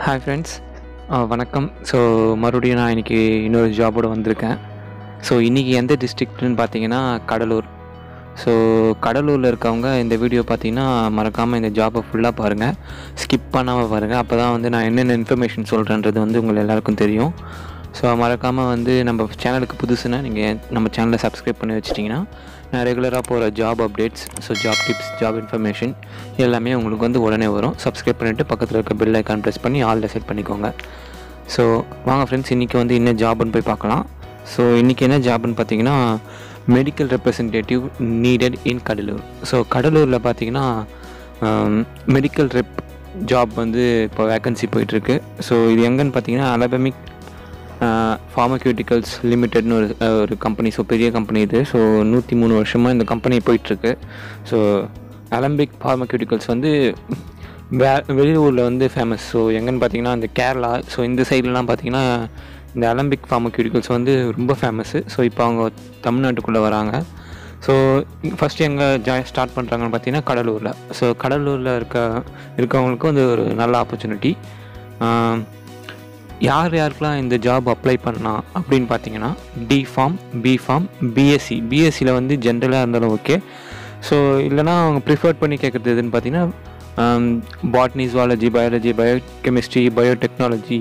hi friends வணக்கம் so மறுபடியும் நான் இன்றைக்கி இன்னொரு ஜாபோட வந்திருக்கேன் ஸோ இன்றைக்கி எந்த டிஸ்ட்ரிக்ட்னு பார்த்தீங்கன்னா கடலூர் ஸோ கடலூரில் இருக்கவங்க இந்த வீடியோ பார்த்தீங்கன்னா மறக்காமல் இந்த ஜாபை ஃபுல்லாக பாருங்கள் ஸ்கிப் பண்ணாமல் பாருங்கள் அப்போ தான் வந்து நான் என்னென்ன இன்ஃபர்மேஷன் சொல்கிறேன்றது வந்து உங்கள் எல்லாருக்கும் தெரியும் ஸோ மறக்காமல் வந்து நம்ம சேனலுக்கு புதுசுன்னா நீங்கள் நம்ம சேனலை சப்ஸ்கிரைப் பண்ணி வச்சிட்டிங்கன்னா நான் ரெகுலராக போகிற job updates so job tips job information எல்லாமே உங்களுக்கு வந்து உடனே வரும் சப்ஸ்கிரைப் பண்ணிவிட்டு பக்கத்தில் இருக்க பெல் ஐக்கான் ப்ரெஸ் பண்ணி ஆலில் செட் பண்ணிக்கோங்க ஸோ வாங்க ஃப்ரெண்ட்ஸ் இன்றைக்கி வந்து என்ன ஜாப்னு போய் பார்க்கலாம் ஸோ இன்றைக்கி என்ன ஜாப்னு பார்த்தீங்கன்னா medical representative needed in Cuddalore so கடலூரில் பார்த்தீங்கன்னா மெடிக்கல் ரெப் ஜாப் வந்து இப்போ வேக்கன்சி போயிட்டுருக்கு ஸோ இது எங்கன்னு பார்த்தீங்கன்னா அலபமிக் ஃபார்மக்யூட்டிக்கல்ஸ் லிமிட்டட்னு ஒரு ஒரு கம்பெனி ஸோ பெரிய கம்பெனி இது ஸோ நூற்றி மூணு வருஷமாக இந்த கம்பெனி போயிட்டுருக்கு ஸோ அலம்பிக் ஃபார்மக்யூட்டிக்கல்ஸ் வந்து வே வெளியூரில் வந்து ஃபேமஸ் ஸோ எங்கன்னு பார்த்தீங்கன்னா இந்த கேரளா ஸோ இந்த சைட்லலாம் பார்த்தீங்கன்னா இந்த அலம்பிக் ஃபார்மக்யூட்டிக்கல்ஸ் வந்து ரொம்ப ஃபேமஸ்ஸு ஸோ இப்போ அவங்க தமிழ்நாட்டுக்குள்ளே வராங்க ஸோ ஃபஸ்ட்டு எங்கே ஜாய் ஸ்டார்ட் பண்ணுறாங்கன்னு பார்த்தீங்கன்னா கடலூரில் ஸோ கடலூரில் இருக்க இருக்கவங்களுக்கு வந்து ஒரு நல்ல ஆப்பர்ச்சுனிட்டி யார் யாருக்கெல்லாம் இந்த ஜாப் அப்ளை பண்ணலாம் அப்படின்னு பார்த்தீங்கன்னா D pharm B pharm BSc பிஎஸ்சியில் வந்து ஜென்ரலாக இருந்தாலும் ஓகே ஸோ இல்லைனா அவங்க ப்ரிஃபர் பண்ணி கேட்குறது எதுன்னு பார்த்தீங்கன்னா botany zoology biology biochemistry biotechnology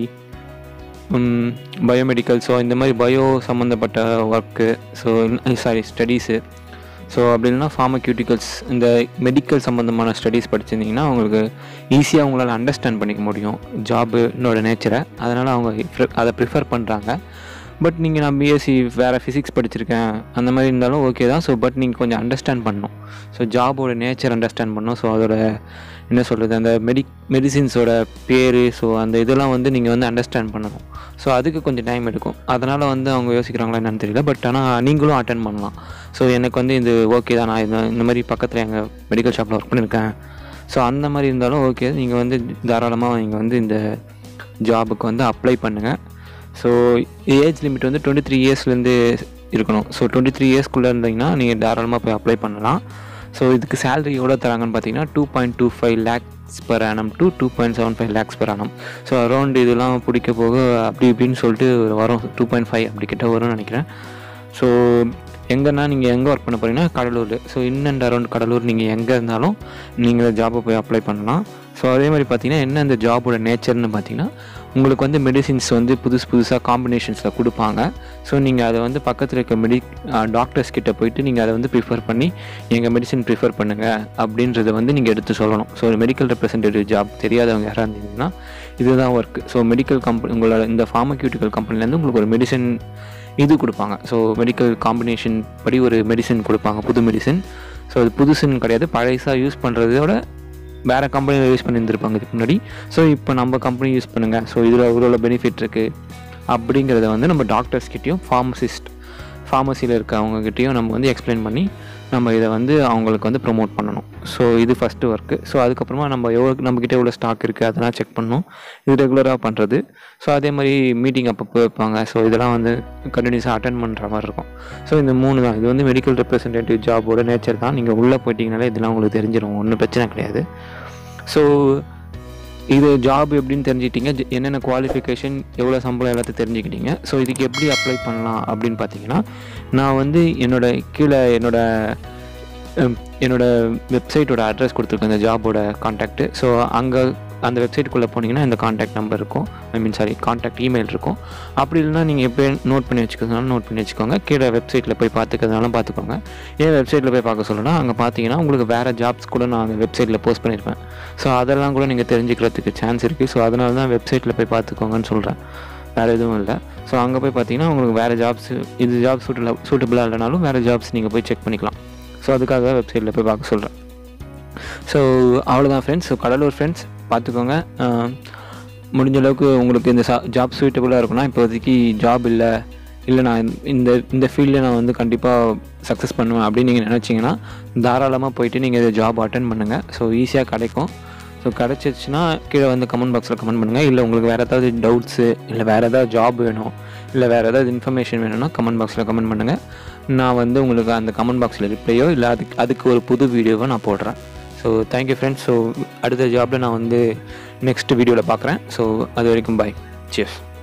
biomedical so இந்த மாதிரி பயோ சம்மந்தப்பட்ட work so sorry studies so அப்படி இல்லைனா ஃபார்மக்யூட்டிக்கல்ஸ் இந்த மெடிக்கல் சம்மந்தமான ஸ்டடீஸ் படிச்சிருந்தீங்கன்னா அவங்களுக்கு ஈஸியாக அவங்களால அண்டர்ஸ்டாண்ட் பண்ணிக்க முடியும் ஜாபுனோட நேச்சரை அதனால் அவங்க அதை ப்ரிஃபர் பண்ணுறாங்க பட் நீங்கள் நான் பிஎஸ்சி வேறு ஃபிசிக்ஸ் படிச்சிருக்கேன் அந்த மாதிரி இருந்தாலும் ஓகே தான் ஸோ பட் நீங்கள் கொஞ்சம் அண்டர்ஸ்டாண்ட் பண்ணணும் ஸோ ஜாபோட நேச்சர் அண்டர்ஸ்டாண்ட் பண்ணணும் ஸோ அதோட என்ன சொல்கிறது அந்த மெடி மெடிசின்ஸோட பேர் ஸோ அந்த இதெல்லாம் வந்து நீங்கள் வந்து அண்டர்ஸ்டாண்ட் பண்ணணும் ஸோ அதுக்கு கொஞ்சம் டைம் எடுக்கும் அதனால் வந்து அவங்க யோசிக்கிறாங்களா என்னன்னு தெரியல பட் ஆனால் நீங்களும் அட்டன் பண்ணலாம் ஸோ எனக்கு வந்து இது ஓகே தான் நான் இந்த இந்த மாதிரி பக்கத்தில் எங்கள் மெடிக்கல் ஷாப்பில் ஒர்க் பண்ணியிருக்கேன் ஸோ அந்த மாதிரி இருந்தாலும் ஓகே நீங்கள் வந்து தாராளமாக நீங்கள் வந்து இந்த ஜாபுக்கு வந்து அப்ளை பண்ணுங்கள் ஸோ ஏஜ் லிமிட் வந்து டுவெண்ட்டி த்ரீ இயர்ஸ்லேருந்து இருக்கணும் ஸோ டுவெண்ட்டி த்ரீ இயர்ஸ்க்குள்ளே இருந்தீங்கன்னா நீங்கள் தாராளமாக போய் அப்ளை பண்ணலாம் ஸோ இதுக்கு சேலரி எவ்வளோ தராங்கன்னு பார்த்தீங்கன்னா two point two five lakhs per annum two two point seven five lakhs per annum so around இதெல்லாம் பிடிக்க போக அப்படி இப்படின்னு சொல்லிட்டு வரும் டூ பாயிண்ட் ஃபைவ் அப்படி கிட்ட வரும்னு நினைக்கிறேன் ஸோ எங்கன்னா நீங்கள் எங்கே ஒர்க் பண்ண போகிறீங்கன்னா Cuddalore so in and around Cuddalore நீங்கள் எங்கே இருந்தாலும் நீங்கள் ஜாபை போய் அப்ளை பண்ணலாம் ஸோ அதே மாதிரி பார்த்தீங்கன்னா என்ன இந்த ஜாபோட நேச்சர்னு பார்த்தீங்கன்னா உங்களுக்கு வந்து மெடிசின்ஸ் வந்து புதுசு புதுசாக காம்பினேஷன்ஸில் கொடுப்பாங்க ஸோ நீங்கள் அதை வந்து பக்கத்தில் இருக்க மெடி டாக்டர்ஸ் கிட்ட போயிட்டு நீங்கள் அதை வந்து ப்ரிஃபர் பண்ணி எங்கள் மெடிசின் ப்ரிஃபர் பண்ணுங்கள் அப்படின்றத வந்து நீங்கள் எடுத்து சொல்லணும் ஸோ ஒரு மெடிக்கல் ரெப்ரசன்டேட்டிவ் ஜாப் தெரியாதவங்க யாராக இருந்தீங்கன்னா இதுதான் ஒர்க் ஸோ மெடிக்கல் கம்பெனி உங்களோட இந்த ஃபார்மக்யூட்டிக்கல் கம்பெனிலேருந்து உங்களுக்கு ஒரு மெடிசன் இது கொடுப்பாங்க ஸோ மெடிக்கல் காம்பினேஷன் படி ஒரு மெடிசன் கொடுப்பாங்க புது மெடிசன் ஸோ அது புதுசுன்னு கிடையாது பழைசாக யூஸ் பண்ணுறதோட வேறு கம்பெனியில் யூஸ் பண்ணியிருந்திருப்பாங்க இதுக்கு முன்னாடி ஸோ இப்போ நம்ம கம்பெனி யூஸ் பண்ணுங்கள் ஸோ இதில் இவ்வளோ பெனிஃபிட் இருக்குது அப்படிங்கிறத வந்து நம்ம டாக்டர்ஸ்கிட்டையும் ஃபார்மசிஸ்ட் ஃபார்மசியில் இருக்கவங்ககிட்டையும் நம்ம வந்து எக்ஸ்பிளைன் பண்ணி நம்ம இதை வந்து அவங்களுக்கு வந்து ப்ரொமோட் பண்ணணும் ஸோ இது ஃபஸ்ட்டு ஒர்க்கு ஸோ அதுக்கப்புறமா நம்ம எவ்வளோ நம்மக்கிட்ட எவ்வளோ ஸ்டாக் இருக்குது அதெல்லாம் செக் பண்ணணும் இது ரெகுலராக பண்ணுறது ஸோ அதே மாதிரி மீட்டிங் அப்பப்போ வைப்பாங்க ஸோ இதெல்லாம் வந்து கண்டினியூஸாக அட்டன் பண்ணுற மாதிரி இருக்கும் ஸோ இந்த மூணு தான் இது வந்து மெடிக்கல் ரெப்ரசன்டேட்டிவ் ஜாபோட நேச்சர் தான் நீங்கள் உள்ளே போயிட்டீங்கனாலே இதெல்லாம் உங்களுக்கு தெரிஞ்சிடும் ஒன்றும் பிரச்சனை கிடையாது ஸோ இது ஜாப் எப்படின்னு தெரிஞ்சுக்கிட்டீங்க என்னென்ன குவாலிஃபிகேஷன் எவ்வளோ சம்பளம் எல்லாத்தையும் தெரிஞ்சுக்கிட்டீங்க ஸோ இதுக்கு எப்படி அப்ளை பண்ணலாம் அப்படின்னு பார்த்தீங்கன்னா நான் வந்து என்னோட கீழே என்னோட என்னோட வெப்சைட்டோட அட்ரஸ் கொடுத்துருக்கேன் இந்த ஜாபோட காண்டாக்ட்டு ஸோ அங்கே அந்த வெப்சைட்டுக்குள்ளே போனீங்கன்னா இந்த காண்டாக்ட் நம்பர் இருக்கும் I mean sorry contact email இருக்கும் அப்படி இல்லைனா நீங்கள் எப்போ நோட் பண்ணி வச்சுக்கிறதுனாலும் நோட் பண்ணி வச்சுக்கோங்க கீழே வெப்சைட்டில் போய் பார்த்துக்கிறதுனாலும் பார்த்துக்கோங்க ஏன் வெப்சைட்டில் போய் பார்க்க சொல்லணும்னா அங்கே பார்த்தீங்கன்னா உங்களுக்கு வேறு ஜாப்ஸ் கூட நான் அந்த வெப்சைட்டில் போஸ்ட் பண்ணியிருப்பேன் ஸோ அதெல்லாம் கூட நீங்கள் தெரிஞ்சுக்கிறதுக்கு சான்ஸ் இருக்குது ஸோ அதனால தான் வெப்சைட்டில் போய் பார்த்துக்கோங்கன்னு சொல்கிறேன் வேறு எதுவும் இல்லை ஸோ அங்கே போய் பார்த்தீங்கன்னா உங்களுக்கு வேறு ஜாப்ஸ் இது ஜாப் சூட்டில் சூட்டபுளாக இல்லைனாலும் வேறு ஜாப்ஸ் நீங்கள் போய் செக் பண்ணிக்கலாம் ஸோ அதுக்காக தான் வெப்சைட்டில் போய் பார்க்க சொல்கிறேன் ஸோ அவ்வளோதான் ஃப்ரெண்ட்ஸ் ஸோ கடலூர் ஃப்ரெண்ட்ஸ் பார்த்துக்கோங்க முடிஞ்ச அளவுக்கு உங்களுக்கு இந்த ஜாப் சூட்டபுளாக இருக்குன்னா இப்போதைக்கு ஜாப் இல்லை இல்லை நான் இந்த இந்த ஃபீல்டில் நான் வந்து கண்டிப்பாக சக்ஸஸ் பண்ணுவேன் அப்படின்னு நீங்கள் நினச்சிங்கன்னா தாராளமாக போயிட்டு நீங்கள் இதை ஜாப் அட்டன் பண்ணுங்கள் ஸோ ஈஸியாக கிடைக்கும் ஸோ கிடச்சிருச்சுன்னா கீழே வந்து கமெண்ட் பாக்ஸில் கமெண்ட் பண்ணுங்கள் இல்லை உங்களுக்கு வேறு ஏதாவது டவுட்ஸு இல்லை வேறு ஏதாவது ஜாப் வேணும் இல்லை வேறு ஏதாவது இன்ஃபர்மேஷன் வேணும்னா கமெண்ட் பாக்ஸில் கமெண்ட் பண்ணுங்கள் நான் வந்து உங்களுக்கு அந்த கமெண்ட் பாக்ஸில் ரிப்ளையோ இல்லை அதுக்கு அதுக்கு ஒரு புது வீடியோவை நான் போடுறேன் ஸோ தேங்க்யூ ஃப்ரெண்ட்ஸ் ஸோ அடுத்த ஜாபில் நான் வந்து நெக்ஸ்ட் வீடியோவில் பார்க்குறேன் ஸோ அது வரைக்கும் பாய் சியர்ஸ்